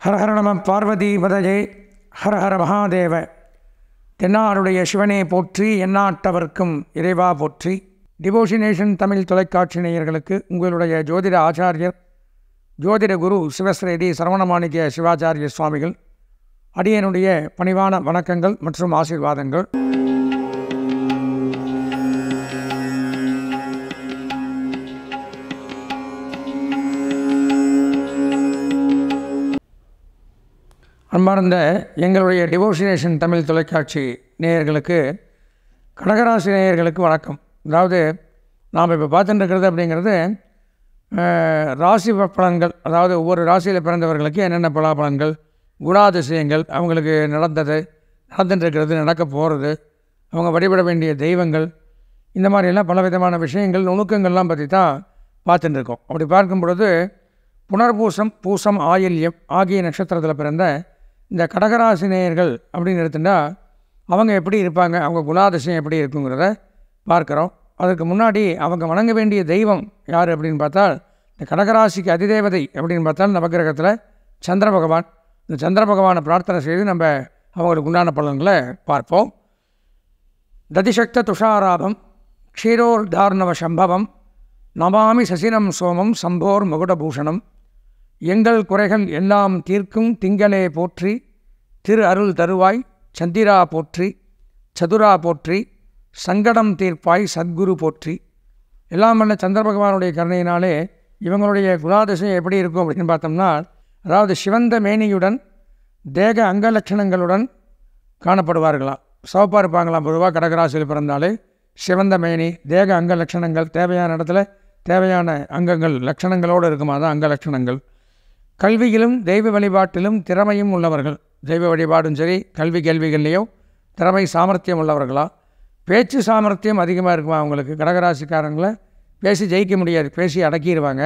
ஹர ஹர நம பார்வதி பதஜே ஹர ஹர மகாதேவ தென்னாருடைய சிவனே போற்றி எந்நாட்டவர்க்கும் இறைவா போற்றி டிவோஷினேஷன் தமிழ் தொலைக்காட்சி நேயர்களுக்கு உங்களுடைய ஜோதிட ஆச்சாரியர் ஜோதிட குரு சிவஸ்ரேதி சரவணமாணிக்க சிவாச்சாரிய சுவாமிகள் அடியனுடைய பணிவான வணக்கங்கள் மற்றும் ஆசீர்வாதங்கள் அன்பார்ந்த எங்களுடைய டிவோஷினேஷன் தமிழ் தொலைக்காட்சி நேயர்களுக்கு கடகராசி நேயர்களுக்கு வணக்கம் அதாவது நாம் இப்போ பார்த்துட்டு இருக்கிறது அப்படிங்கிறது அஹ், ராசி ப- பலன்கள் அதாவது ஒவ்வொரு ராசியில் பிறந்தவர்களுக்கு என்னென்ன பலாபலன்கள் குணாதிசயங்கள் அவங்களுக்கு நடந்தது நடந்துட்டு இருக்கிறது நடக்க போகிறது அவங்க வழிபட வேண்டிய தெய்வங்கள் இந்த மாதிரியெல்லாம் பல விதமான விஷயங்கள் நுணுக்கங்கள்லாம் பற்றி தான் பார்த்துட்டு இருக்கோம் அப்படி பார்க்கும் பொழுது புனர்பூசம் பூசம் ஆயில்யம் ஆகிய நட்சத்திரத்தில் பிறந்த இந்த கடகராசி நேயர்கள் அப்படின்னு எடுத்துட்டா அவங்க எப்படி இருப்பாங்க அவங்க குணாதிசயம் எப்படி இருக்குங்கிறத பார்க்குறோம் அதுக்கு முன்னாடி அவங்க வணங்க வேண்டிய தெய்வம் யார் அப்படின்னு பார்த்தால் இந்த கடகராசிக்கு அதிதேவதை அப்படின்னு பார்த்தால் நவகிரகத்தில் சந்திர பகவான் இந்த சந்திர பகவானை பிரார்த்தனை செய்து நம்ம அவங்களுக்கு உண்டான பலன்களை பார்ப்போம் ததிசக்த துஷாராபம் க்ஷீரோர்தார்ணவ சம்பவம் நமாமி சசினம் சோமம் சம்போர் மகுடபூஷணம் எங்கள் குறைகள் எல்லாம் தீர்க்கும் திங்களே போற்றி திரு அருள் தருவாய் சந்திரா போற்றி சதுரா போற்றி சங்கடம் தீர்ப்பாய் சத்குரு போற்றி எல்லாம் வல்ல சந்திர பகவானுடைய கருணையினாலே இவங்களுடைய குணாதிசயம் எப்படி இருக்கும் அப்படின்னு பார்த்தோம்னா அதாவது சிவந்த மேனியுடன் தேக அங்கலட்சணங்களுடன் காணப்படுவார்களாம் சிவப்பாக இருப்பாங்களாம் பொதுவாக கடகராசியில் பிறந்தாலே சிவந்த மேனி தேக அங்க லட்சணங்கள் தேவையான இடத்துல தேவையான அங்கங்கள் லட்சணங்களோடு இருக்குமா தான் அங்க லட்சணங்கள் கல்வியிலும் தெய்வ வழிபாட்டிலும் திறமையும் உள்ளவர்கள் தெய்வ வழிபாடும் சரி கல்வி கேள்விகள்லேயும் திறமை சாமர்த்தியம் உள்ளவர்களா பேச்சு சாமர்த்தியம் அதிகமாக இருக்குமா அவங்களுக்கு கடகராசிக்காரங்களை பேசி ஜெயிக்க முடியாது பேசி அடக்கிடுவாங்க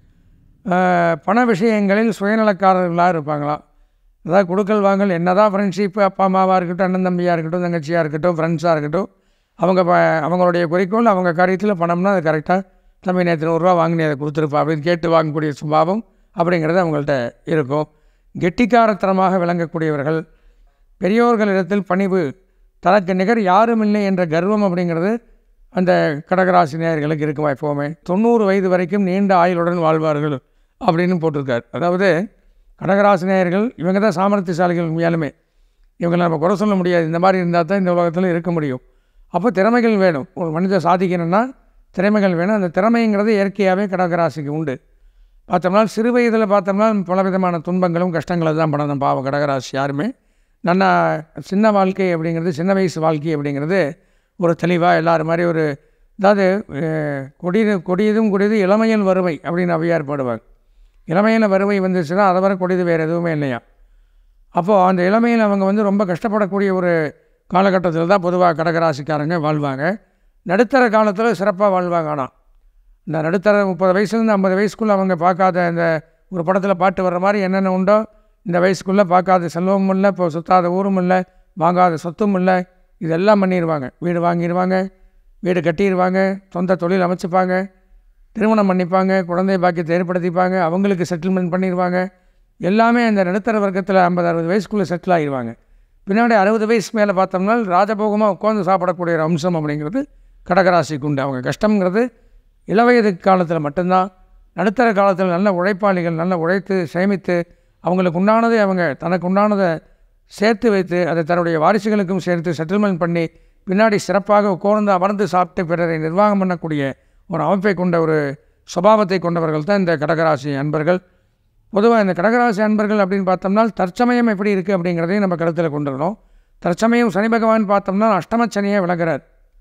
ஆஹ், பண விஷயங்களில் சுயநலக்காரர்களாக இருப்பாங்களாம் அதாவது கொடுக்கல் வாங்கல் என்னதான் ஃப்ரெண்ட்ஷிப்பு அப்பா அம்மாவாக இருக்கட்டும் அண்ணன் தம்பியாக இருக்கட்டும் தங்கச்சியாக இருக்கட்டும் ஃப்ரெண்ட்ஸாக இருக்கட்டும் அவங்க ப அவங்களுடைய குறிக்கோள் அவங்க காரியத்தில் பணம்னா அது கரெக்டாக தம்பி நேற்று நூறுரூவா வாங்கினே அதை கொடுத்துருப்பா அப்படின்னு கேட்டு வாங்கக்கூடிய சுபாவம் அப்படிங்கிறது அவங்கள்ட்ட இருக்கும் கெட்டிக்காரத்தனமாக விளங்கக்கூடியவர்கள் பெரியோர்களிடத்தில் பணிவு தனக்கு நிகர் யாரும் இல்லை என்ற கர்வம் அப்படிங்கிறது அந்த கடகராசி நேயர்களுக்கு இருக்குமா எப்போவுமே தொண்ணூறு வயது வரைக்கும் நீண்ட ஆயுளுடன் வாழ்வார்கள் அப்படின்னு போட்டிருக்கார் அதாவது கடகராசி நேயர்கள் இவங்க தான் சாமர்த்தியசாலிகள் உண்மையாலுமே இவங்களை நம்ம குறை சொல்ல முடியாது இந்த மாதிரி இருந்தால் தான் இந்த உலகத்தில் இருக்க முடியும் அப்போ திறமைகள் வேணும் ஒரு மனிதன் சாதிக்கணும்னா திறமைகள் வேணும் அந்த திறமைங்கிறது இயற்கையாகவே கடகராசிக்கு உண்டு பார்த்தோம்னா சிறு வயதில் பார்த்தோம்னா பலவிதமான துன்பங்களும் கஷ்டங்களும் தான் படணும் பாவம் கடகராசி யாருமே நல்ல சின்ன வாழ்க்கை அப்படிங்கிறது சின்ன வயசு வாழ்க்கை அப்படிங்கிறது ஒரு தெளிவாக எல்லாரும் மாதிரி ஒரு அதாவது அஹ், கொடியது கொடியதும் கொடியது இளமையில் வறுமை அப்படின்னு அவையார் பாடுவாங்க இளமையில் வறுமை வந்துச்சுன்னா அதை வர கொடியது வேறு எதுவுமே இல்லையா அப்போது அந்த இளமையில் அவங்க வந்து ரொம்ப கஷ்டப்படக்கூடிய ஒரு காலகட்டத்தில் தான் பொதுவாக கடகராசிக்காரங்க வாழ்வாங்க நடுத்தர காலத்தில் சிறப்பாக வாழ்வாங்க ஆனால் இந்த நடுத்தர முப்பது வயசுலேருந்து ஐம்பது வயசுக்குள்ளே அவங்க பார்க்காத இந்த ஒரு படத்தில் பாட்டு வர்ற மாதிரி என்னென்ன உண்டோ இந்த வயசுக்குள்ளே பார்க்காத செல்வமும் இல்லை இப்போ சுத்தாத ஊரும் இல்லை வாங்காத சொத்தும் இல்லை இதெல்லாம் பண்ணிடுவாங்க வீடு வாங்கிடுவாங்க வீடு கட்டிடுவாங்க சொந்த தொழில் அமைச்சுப்பாங்க திருமணம் பண்ணிப்பாங்க குழந்தை பாக்கியத்தை ஏற்படுத்திப்பாங்க அவங்களுக்கு செட்டில்மெண்ட் பண்ணிடுவாங்க எல்லாமே அந்த நடுத்தர வர்க்கத்தில் ஐம்பது அறுபது வயசுக்குள்ளே செட்டில் ஆகிடுவாங்க பின்னாடி அறுபது வயசு மேலே பார்த்தோம்னா ராஜபோகமாக உட்காந்து சாப்பிடக்கூடிய ஒரு அம்சம் அப்படிங்கிறது கடகராசிக்கு உண்டு அவங்க கஷ்டங்கிறது இளவயது காலத்தில் மட்டும்தான் நடுத்தர காலத்தில் நல்ல உழைப்பாளிகள் நல்ல உழைத்து சேமித்து அவங்களுக்கு உண்டானதை அவங்க தனக்கு உண்டானதை சேர்த்து வைத்து அதை தன்னுடைய வாரிசுகளுக்கும் சேர்த்து செட்டில்மெண்ட் பண்ணி பின்னாடி சிறப்பாக உட்கார்ந்து அமர்ந்து சாப்பிட்டு பிறரை நிர்வாகம் பண்ணக்கூடிய ஒரு அமைப்பை கொண்ட ஒரு சுபாவத்தை கொண்டவர்கள் தான் இந்த கடகராசி அன்பர்கள் பொதுவாக இந்த கடகராசி அன்பர்கள் அப்படின்னு பார்த்தோம்னா தற்சமயம் எப்படி இருக்குது அப்படிங்கிறதையும் நம்ம கருத்தில் கொண்டுருக்கணும் தற்சமயம் சனி பகவான் பார்த்தோம்னா அஷ்டமச்சனியை விளங்குறார்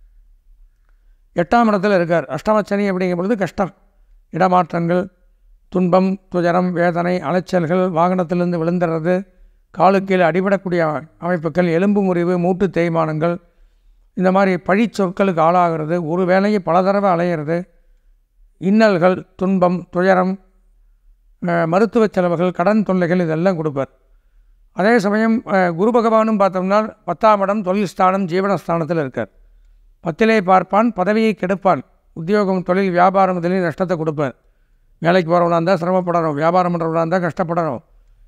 எட்டாம் இடத்துல இருக்கார் அஷ்டமச்சனி அப்படிங்கும் பொழுது கஷ்டம் இடமாற்றங்கள் துன்பம் துயரம் வேதனை அலைச்சல்கள் வாகனத்திலிருந்து விழுந்துறது காலுக்கீழே அடிபடக்கூடிய அமைப்புகள் எலும்பு முறிவு மூட்டு தேய்மானங்கள் இந்த மாதிரி பழி சொற்களுக்கு ஆளாகிறது ஒரு வேலையை பல தடவை அலையிறது இன்னல்கள் துன்பம் துயரம் அஹ், மருத்துவச் செலவுகள் கடன் தொல்லைகள் இதெல்லாம் கொடுப்பார் அதே சமயம் அஹ், குரு பகவானும் பார்த்தோம்னா பத்தாம் இடம் தொழில் ஸ்தானம் ஜீவனஸ்தானத்தில் இருக்கார் பத்திலே பார்ப்பான் பதவியை கெடுப்பான் உத்தியோகம் தொழில் வியாபாரம் இதிலையும் நஷ்டத்தை கொடுப்பார் வேலைக்கு போகிறவனா இருந்தால் சிரமப்படணும் வியாபாரம் பண்ணுறவனா இருந்தால் கஷ்டப்படணும்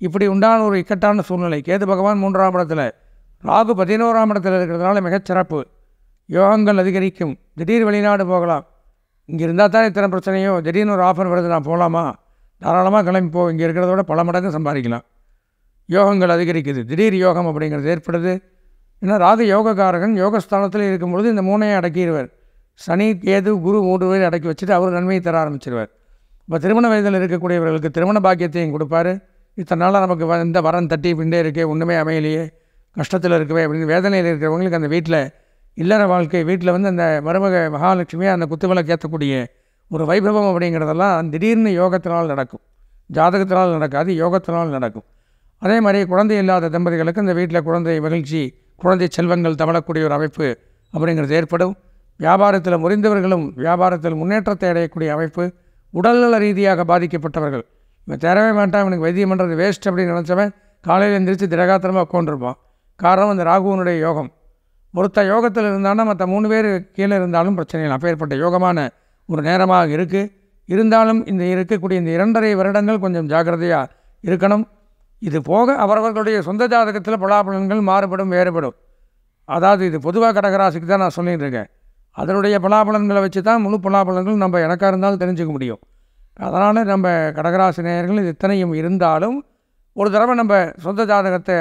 இப்படி உண்டான ஒரு இக்கட்டான சூழ்நிலை கேது பகவான் மூன்றாம் இடத்துல ராகு பதினோராம் இடத்துல இருக்கிறதுனால மிகச் சிறப்பு யோகங்கள் அதிகரிக்கும் திடீர் வெளிநாடு போகலாம் இங்கே இருந்தால் தான் இத்தனை பிரச்சனையும் திடீர்னு ஒரு ஆஃபர் வருது நான் போகலாமா தாராளமாக கிளம்பி போ இங்கே இருக்கிறத விட பல மடங்கு சம்பாதிக்கலாம் யோகங்கள் அதிகரிக்குது திடீர் யோகம் அப்படிங்கிறது ஏற்படுது ஏன்னா ராகு யோகக்காரகன் யோகஸ்தானத்தில் இருக்கும்பொழுது இந்த மூணையும் அடக்கிடுவார் சனி கேது குரு மூன்று பேர் அடக்கி வச்சுட்டு அவர் நன்மையை தர ஆரம்பிச்சிருவார் இப்போ திருமண வயதில் இருக்கக்கூடியவர்களுக்கு திருமண பாக்கியத்தையும் கொடுப்பாரு இத்தனை நாளாக நமக்கு வ- இந்த வரன் தட்டி பிண்டே இருக்கே ஒன்றுமே அமையலையே கஷ்டத்தில் இருக்கவே அப்படின்னு வேதனையில் இருக்கிறவங்களுக்கு அந்த வீட்டில் இல்லற வாழ்க்கை வீட்டில் வந்து அந்த மருமக மகாலட்சுமியை அந்த குத்துவிளக்கு ஏற்றக்கூடிய ஒரு வைபவம் அப்படிங்கிறதெல்லாம் திடீர்னு யோகத்தினால் நடக்கும் ஜாதகத்தினால் நடக்காது யோகத்தினால் நடக்கும் அதே மாதிரி குழந்தை இல்லாத தம்பதிகளுக்கு இந்த வீட்டில் குழந்தை மகிழ்ச்சி குழந்தை செல்வங்கள் தவழக்கூடிய ஒரு அமைப்பு அப்படிங்கிறது ஏற்படும் வியாபாரத்தில் முறிந்தவர்களும் வியாபாரத்தில் முன்னேற்றத்தை அடையக்கூடிய அமைப்பு உடல்நல ரீதியாக பாதிக்கப்பட்டவர்கள் இவன் தேரவே வேண்டாம் இவனுக்கு வைத்தியம் பண்ணுறது வேஸ்ட் அப்படின்னு நினச்சவன் காலையில் எந்திரிச்சு திரகாத்திரமாக உட்காந்துருப்பான் காரணம் அந்த ராகுவனுடைய யோகம் ஒருத்த யோகத்தில் இருந்தாலும் மற்ற மூணு பேர் கீழே இருந்தாலும் பிரச்சனை இல்லை அப்பேற்பட்ட யோகமான ஒரு நேரமாக இருக்குது இருந்தாலும் இந்த இருக்கக்கூடிய இந்த இரண்டரை வருடங்கள் கொஞ்சம் ஜாக்கிரதையாக இருக்கணும் இது போக அவரவர்களுடைய சொந்த ஜாதகத்தில் பலாபலன்கள் மாறுபடும் வேறுபடும் அதாவது இது பொதுவாக கடகராசிக்கு தான் நான் சொல்லிட்டு இருக்கேன் அதனுடைய பலாபலன்களை வச்சு தான் முழு பலாபலன்கள் நம்ம எனக்காக இருந்தாலும் தெரிஞ்சுக்க முடியும் அதனால் நம்ம கடகராசி நேயர்கள் இது இத்தனையும் இருந்தாலும் ஒரு தடவை நம்ம சொந்த ஜாதகத்தை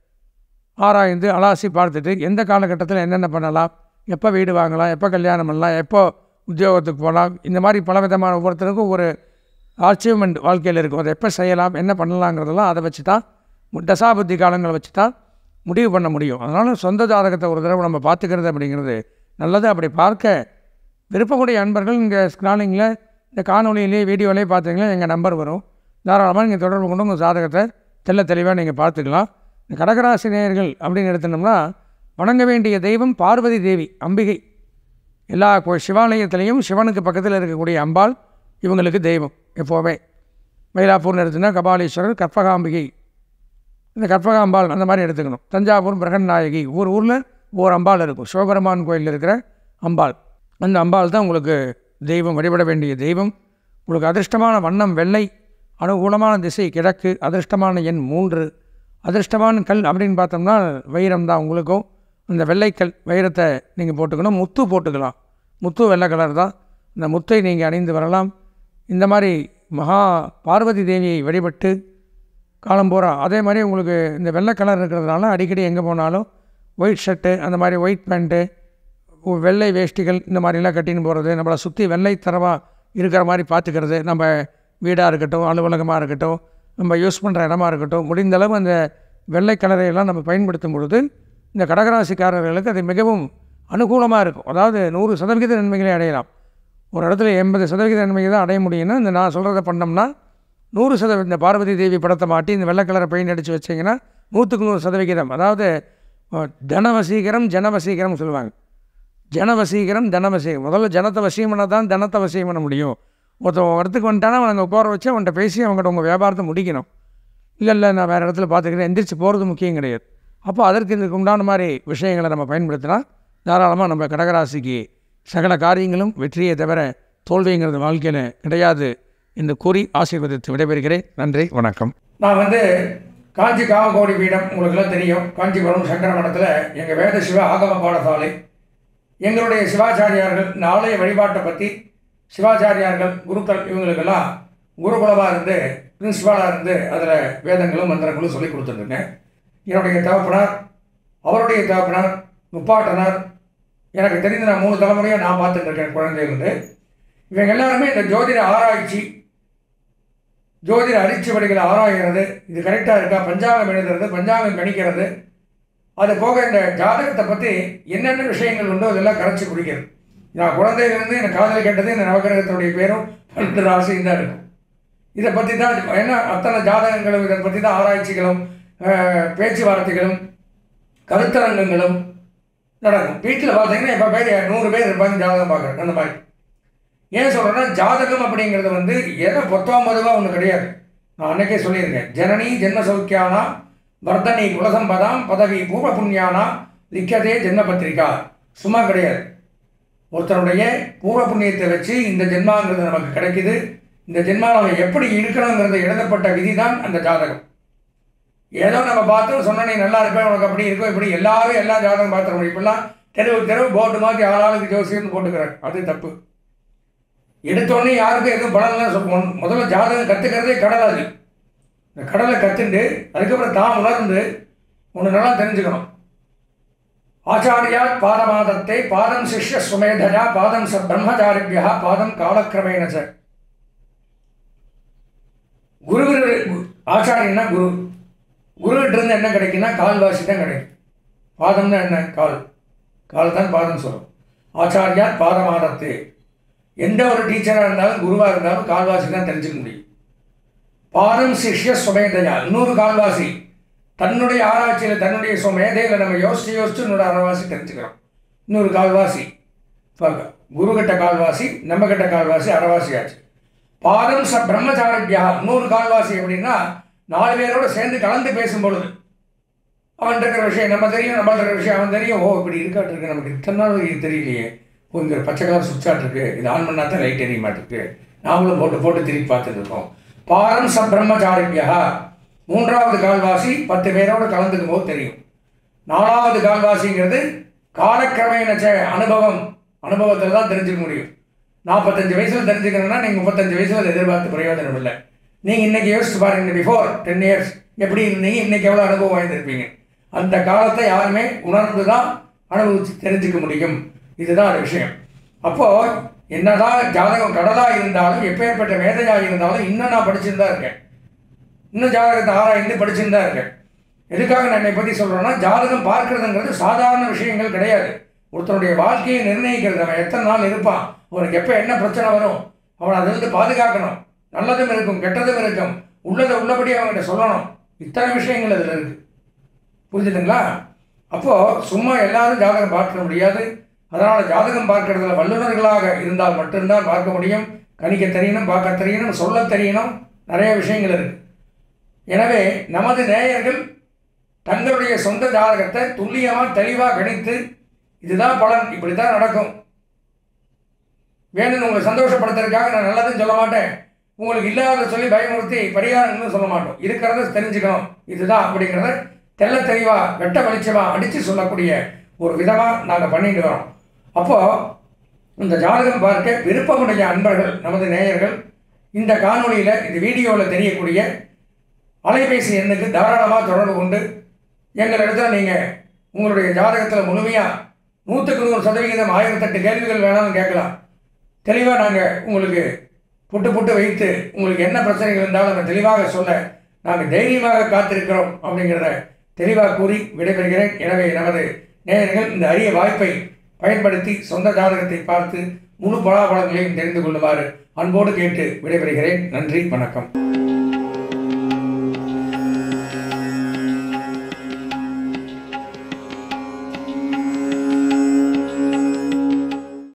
ஆராய்ந்து அலாசி பார்த்துட்டு எந்த காலகட்டத்தில் என்னென்ன பண்ணலாம் எப்போ வீடு வாங்கலாம் எப்போ கல்யாணம் பண்ணலாம் எப்போ உத்தியோகத்துக்கு போகலாம் இந்த மாதிரி பலவிதமான ஒவ்வொருத்தருக்கும் ஒரு அச்சீவ்மெண்ட் வாழ்க்கையில் இருக்கும் அதை எப்போ செய்யலாம் என்ன பண்ணலாங்கிறதெல்லாம் அதை வச்சு தான் மு- தசாபுத்தி காலங்களை வச்சு தான் முடிவு பண்ண முடியும் அதனால் சொந்த ஜாதகத்தை ஒரு தடவை நம்ம பார்த்துக்கிறது அப்படிங்கிறது நல்லது அப்படி பார்க்க விருப்பக்கூடிய அன்பர்கள் இங்கே ஸ்க்ராலிங்கில் இந்த காணொலியிலே வீடியோவிலே பார்த்தீங்கன்னா எங்கள் நம்பர் வரும் தாராளமாக நீங்கள் தொடர்பு கொண்டு உங்கள் ஜாதகத்தை தெள்ள தெளிவாக நீங்கள் பார்த்துக்கலாம் இந்த கடகராசி நேயர்கள் அப்படின்னு எடுத்துட்டோம்னா வணங்க வேண்டிய தெய்வம் பார்வதி தேவி அம்பிகை எல்லா கோ- சிவாலயத்திலையும் சிவனுக்கு பக்கத்தில் இருக்கக்கூடிய அம்பாள் இவங்களுக்கு தெய்வம் எப்போவுமே மயிலாப்பூர்னு எடுத்துன்னா கபாலீஸ்வரர் கற்பகாம்பிகை இந்த கற்பகாம்பாள் அந்த மாதிரி எடுத்துக்கணும் தஞ்சாவூர் பிரகன்நாயகி ஒரு ஊரில் ஒரு அம்பாள் இருக்கும் சிவபெருமான் கோயிலில் இருக்கிற அம்பாள் அந்த அம்பாள் தான் உங்களுக்கு தெய்வம் வழிபட வேண்டிய தெய்வம் உங்களுக்கு அதிர்ஷ்டமான வண்ணம் வெள்ளை அனுகூலமான திசை கிழக்கு அதிர்ஷ்டமான எண் மூன்று அதிர்ஷ்டமான கல் அப்படின்னு பார்த்தோம்னா வைரம் தான் உங்களுக்கும் அந்த வெள்ளைக்கல் வைரத்தை நீங்கள் போட்டுக்கணும் முத்து போட்டுக்கலாம் முத்து வெள்ளை கலர் தான் இந்த முத்தை நீங்கள் அணிந்து வரலாம் இந்த மாதிரி மகா பார்வதி தேவியை வழிபட்டு காலம் பூரா அதே மாதிரி உங்களுக்கு இந்த வெள்ளை கலர் இருக்கிறதுனால அடிக்கடி எங்கே போனாலும் ஒயிட் ஷர்ட்டு அந்த மாதிரி ஒயிட் பேண்ட்டு வெள்ளை வேஷ்டிகள் இந்த மாதிரிலாம் கட்டின்னு போகிறது நம்மளை சுற்றி வெள்ளை தரமாக இருக்கிற மாதிரி பார்த்துக்கிறது நம்ம வீடாக இருக்கட்டும் அலுவலகமாக இருக்கட்டும் நம்ம யூஸ் பண்ணுற இடமா இருக்கட்டும் முடிந்த அளவு அந்த வெள்ளை கலரை எல்லாம் நம்ம பயன்படுத்தும் பொழுது இந்த கடகராசிக்காரர்களுக்கு அது மிகவும் அனுகூலமாக இருக்கும் அதாவது நூறு சதவிகித நன்மைகளை அடையலாம் ஒரு இடத்துல எண்பது சதவிகித நன்மையை தான் அடைய முடியும்னா இந்த நான் சொல்கிறத பண்ணோம்னா நூறு சதவீதம் இந்த பார்வதி தேவி படத்தை மாட்டி இந்த வெள்ளை கலரை பெயிண்ட் அடித்து வச்சிங்கன்னா நூற்றுக்கு நூறு சதவிகிதம் அதாவது அஹ், தனவசீகரம் ஜனவசீகரம் சொல்லுவாங்க ஜனவசீகரம் தனவசீகரம் முதல்ல ஜனத்தை வசியம் பண்ண தான் தனத்தை வசியம் பண்ண முடியும் ஒருத்தன் உன் இடத்துக்கு வந்துட்டானா அவனை உட்கார வச்சு அவன்கிட்ட பேசி அவங்ககிட்ட உங்கள் வியாபாரத்தை முடிக்கணும் இல்லை இல்லை நான் வேறு இடத்துல பார்த்துக்கிறேன் எந்திரிச்சு போகிறது முக்கியம் கிடையாது அப்போ அதற்கு இதுக்கு உண்டான மாதிரி விஷயங்களை நம்ம பயன்படுத்தினா தாராளமாக நம்ம கடகராசிக்கு சகல காரியங்களும் வெற்றியை தவிர தோல்விங்கிறது வாழ்க்கையில் கிடையாது என்று கூறி ஆசீர்வதித்து விடைபெறுகிறேன் நன்றி வணக்கம் நான் வந்து காஞ்சி காமகோடி பீடம் உங்களுக்கெல்லாம் தெரியும் காஞ்சிபுரம் சங்கர மடத்தில் எங்கள் வேத சிவ ஆகம பாடசாலை எங்களுடைய சிவாச்சாரியார்கள் இந்த ஆலய வழிபாட்டை பற்றி சிவாச்சாரியார்கள் குருக்கள் இவங்களுக்கெல்லாம் குருகுலமாக இருந்து பிரின்சிபாலாக இருந்து அதில் வேதங்களும் மந்திரங்களும் சொல்லி கொடுத்துருக்கேன் என்னுடைய தகப்பனார் அவருடைய தகப்பனார் முப்பாட்டனார் எனக்கு தெரிந்த நான் மூணு தலைமுறையாக நான் பார்த்துட்டு இருக்கேன் குழந்தையிலிருந்து இவங்க எல்லாருமே இந்த ஜோதிட ஆராய்ச்சி ஜோதிட அரிச்சுவடிகளை ஆராய்கிறது இது கரெக்டாக இருக்கா பஞ்சாங்கம் எழுதுறது பஞ்சாங்கம் கணிக்கிறது அது போக இந்த ஜாதகத்தை பற்றி என்னென்ன விஷயங்கள் உண்டோ அதெல்லாம் கரைச்சி குடிக்கிறது நான் குழந்தையிலிருந்து எனக்கு காதல் கேட்டது இந்த நவகிரகத்தினுடைய பேரும் பன்னெண்டு ராசியும் தான் இருக்கும் இதை பற்றி தான் ஏன்னா அத்தனை ஜாதகங்களும் இதை பற்றி தான் ஆராய்ச்சிகளும் அஹ், பேச்சுவார்த்தைகளும் கருத்தரங்கங்களும் நடக்கும் வீட்டில் பார்த்தீங்கன்னா இப்போ பேர் நூறு பேர் இருப்பாங்க ஜாதகம் பார்க்குறேன் அந்த மாதிரி ஏன் சொல்கிறேன்னா ஜாதகம் அப்படிங்கிறது வந்து எதை பொத்தாம்பதுவாக ஒன்று கிடையாது நான் அன்னைக்கே சொல்லியிருக்கேன் ஜனனி ஜென்ம சௌக்கியானா வர்தனி குலசம்பதாம் பதவி பூர்வ புண்ணியானா லிக்கதே ஜென்ம பத்திரிகா சும்மா கிடையாது ஒருத்தனுடைய பூர்வ புண்ணியத்தை வச்சு இந்த ஜென்மாங்கிறது நமக்கு கிடைக்குது இந்த ஜென்மாவில் எப்படி இருக்கணுங்கிறது எழுதப்பட்ட விதி தான் அந்த ஜாதகம் ஏதோ நம்ம பார்த்து சொன்ன நீ நல்லா இருப்பேன் உனக்கு அப்படி இருக்கும் இப்படி எல்லாரும் எல்லா ஜாதகம் பார்த்துட முடியும் இப்படிலாம் தெருவு தெருவு போட்டு மாற்றி ஆளாளுக்கு ஜோசியம்னு போட்டுக்கிறாங்க அது தப்பு எடுத்தோடனே யாருக்கும் எதுவும் பலன்லாம் சொல்ல முதல்ல ஜாதகம் கற்றுக்கிறதே கடல் அது இந்த கடலை கற்றுண்டு அதுக்கப்புறம் தான் உணர்ந்து ஒன்று நல்லா தெரிஞ்சுக்கணும் ஆச்சாரியா பாதமாதத்தை பாதம் சிஷ்ய சுமேதயா பாதம் ச பிரம்மச்சாரிபியா பாதம் காலக்கிரமேண ச குரு ஆச்சாரியன்னா குரு குருகிட்ட இருந்து என்ன கிடைக்குன்னா கால்வாசி தான் கிடைக்கும் பாதம்னா என்ன கால் கால் தான் பாதம் சொல்லும் ஆச்சாரியா பாதமாதத்தை எந்த ஒரு டீச்சராக இருந்தாலும் குருவாக இருந்தாலும் கால்வாசி தான் தெரிஞ்சுக்க முடியும் பாதம் சிஷ்ய சுமேதையா இன்னொரு கால்வாசி தன்னுடைய ஆராய்ச்சியில் தன்னுடைய சுமேதையில் நம்ம யோசிச்சு யோசிச்சு இன்னொரு அரைவாசி தெரிஞ்சுக்கிறோம் இன்னொரு கால்வாசி இப்போ குருகிட்ட கால்வாசி நம்ம கிட்ட கால்வாசி அரைவாசி ஆச்சு பாதம் ச பிரம்மச்சாரியா இன்னொரு கால்வாசி அப்படின்னா நாலு பேரோட சேர்ந்து கலந்து பேசும் பொழுது அவன் இருக்கிற விஷயம் நம்ம தெரியும் நம்ம இருக்கிற விஷயம் அவன் தெரியும் ஓ இப்படி இருக்காட்டு இருக்கு நமக்கு இத்தனை நாள் இது தெரியலையே ஓ இங்கே பச்சை கலர் சுவிட்ச் ஆட் இருக்கு இது ஆன் பண்ணால் தான் லைட் எரிய மாட்டிருக்கு நாமளும் போட்டு போட்டு திருப்பி பார்த்துட்டு இருக்கோம் பாரம் ச பிரம்மச்சாரியா மூன்றாவது கால்வாசி பத்து பேரோட கலந்துக்கும் போது தெரியும் நாலாவது கால்வாசிங்கிறது காலக்கிரமேண ச அனுபவம் அனுபவத்தில் தான் தெரிஞ்சுக்க முடியும் நாற்பத்தஞ்சு வயசில் தெரிஞ்சுக்கணும்னா நீங்கள் முப்பத்தஞ்சு வயசில் அதை எதிர்பார்த்து பிரயோஜனம் இல்லை நீங்கள் இன்றைக்கி யோசிச்சு பாருங்க பிஃபோர் டென் இயர்ஸ் எப்படி இருந்தீங்க இன்றைக்கி எவ்வளோ அனுபவம் வாய்ந்திருப்பீங்க அந்த காலத்தை யாருமே உணர்ந்து தான் அனுபவிச்சு தெரிஞ்சுக்க முடியும் இதுதான் ஒரு விஷயம் அப்போது என்னதான் ஜாதகம் கடலாக இருந்தாலும் எப்பேற்பட்ட மேதையாக இருந்தாலும் இன்னும் நான் படிச்சுட்டு தான் இருக்கேன் இன்னும் ஜாதகத்தை ஆராய்ந்து படிச்சுட்டு தான் இருக்கேன் எதுக்காக நான் என்னை பற்றி சொல்கிறேன்னா ஜாதகம் பார்க்கறதுங்கிறது சாதாரண விஷயங்கள் கிடையாது ஒருத்தனுடைய வாழ்க்கையை நிர்ணயிக்கிறது அவன் எத்தனை நாள் இருப்பான் அவனுக்கு எப்போ என்ன பிரச்சனை வரும் அவனை அதிலிருந்து பாதுகாக்கணும் நல்லதும் இருக்கும் கெட்டதும் இருக்கும் உள்ளதை உள்ளபடி அவங்ககிட்ட சொல்லணும் இத்தனை விஷயங்கள் அதில் இருக்குது புரிஞ்சுதுங்களா அப்போது சும்மா எல்லாரும் ஜாதகம் பார்க்க முடியாது அதனால் ஜாதகம் பார்க்கறதுல வல்லுநர்களாக இருந்தால் மட்டும்தான் பார்க்க முடியும் கணிக்க தெரியணும் பார்க்க தெரியணும் சொல்ல தெரியணும் நிறைய விஷயங்கள் இருக்குது எனவே நமது நேயர்கள் தங்களுடைய சொந்த ஜாதகத்தை துல்லியமாக தெளிவாக கணித்து இதுதான் பலன் இப்படி தான் நடக்கும் வேணும்னு உங்களை சந்தோஷப்படுத்துறதுக்காக நான் நல்லதுன்னு சொல்ல மாட்டேன் உங்களுக்கு இல்லாத சொல்லி பயமுறுத்தி பரிகாரம்னு சொல்ல மாட்டோம் இருக்கிறத தெரிஞ்சுக்கணும் இதுதான் அப்படிங்கிறத தெள்ள தெளிவாக வெட்ட வெளிச்சமாக அடித்து சொல்லக்கூடிய ஒரு விதமாக நாங்கள் பண்ணிட்டு வரோம் அப்போது இந்த ஜாதகம் பார்க்க விருப்பமுடைய அன்பர்கள் நமது நேயர்கள் இந்த காணொளியில் இந்த வீடியோவில் தெரியக்கூடிய அலைபேசி எண்ணுக்கு தாராளமாக தொடர்பு கொண்டு எங்களிடத்தில் நீங்கள் உங்களுடைய ஜாதகத்தில் முழுமையாக நூற்றுக்கு நூறு சதவிகிதம் ஆயிரத்தெட்டு கேள்விகள் வேணாலும் கேட்கலாம் தெளிவாக நாங்கள் உங்களுக்கு புட்டு புட்டு வைத்து உங்களுக்கு என்ன பிரச்சனைகள் இருந்தாலும் அதை தெளிவாக சொல்ல நாங்கள் தைரியமாக காத்திருக்கிறோம் அப்படிங்கிறத தெளிவாக கூறி விடைபெறுகிறேன் எனவே நமது நேயர்கள் இந்த அரிய வாய்ப்பை பயன்படுத்தி சொந்த ஜாதகத்தை பார்த்து முழு பலாபலங்களையும் தெரிந்து கொள்ளுமாறு அன்போடு கேட்டு விடைபெறுகிறேன் நன்றி வணக்கம்